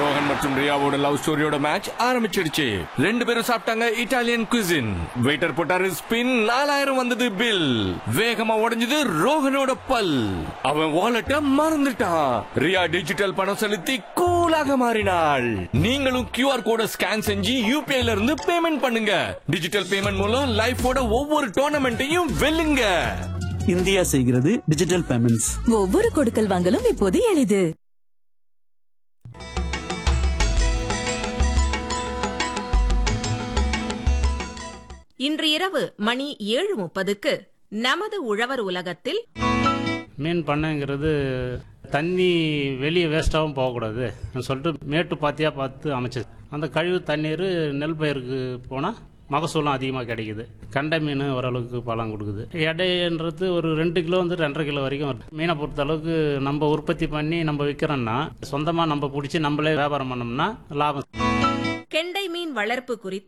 ரோஹன் மற்றும் ரியாவோட love ஸ்டோரியோட match ஆரம்பிச்சிடுச்சு ரெண்டு பேரும் சாப்பிட்டாங்க இட்டாலியன் குசின் வெயிட்டர் போட்டாரு ஸ்பின் நாலாயிரம் வந்தது பில் வேகமா உடைஞ்சது ரோஹனோட பல் அவன் வாலெட்ட மறந்துட்டான் ரியா டிஜிட்டல் பணம் செலுத்தி கூலாக மாறினாள் நீங்களும் கியூஆர் கோட ஸ்கேன் செஞ்சு யூபிஐல இருந்து பேமெண்ட் பண்ணுங்க டிஜிட்டல் பேமெண்ட் மூலம் லைஃபோட ஒவ்வொரு டோர்னமெண்ட்டையும் வெல்லுங்க இந்தியா செய்கிறது டிஜிட்டல் பேமெண்ட்ஸ் ஒவ்வொரு கொடுக்கல் வாங்கலும் இப்போது எளிது இன்று இரவு மணி ஏழு முப்பதுக்கு நமது உழவர் உலகத்தில் மீன் பண்ணைங்கிறது தண்ணி வெளியே வேஸ்ட்டாகவும் போகக்கூடாது சொல்லிட்டு மேட்டு பாத்தியாக பார்த்து அமைச்சது அந்த கழிவு தண்ணீர் நெல் பயிருக்கு போனால் மகசூலும் அதிகமாக கிடைக்குது கண்டை மீன் ஓரளவுக்கு பலம் கொடுக்குது எடைன்றது ஒரு ரெண்டு கிலோ வந்து ரெண்டரை கிலோ வரைக்கும் வருது மீனை பொறுத்த அளவுக்கு நம்ம உற்பத்தி பண்ணி நம்ம விற்கிறோம்னா சொந்தமாக நம்ம பிடிச்சி நம்மளே வியாபாரம் பண்ணோம்னா லாபம் கெண்டை மீன் வளர்ப்பு குறித்து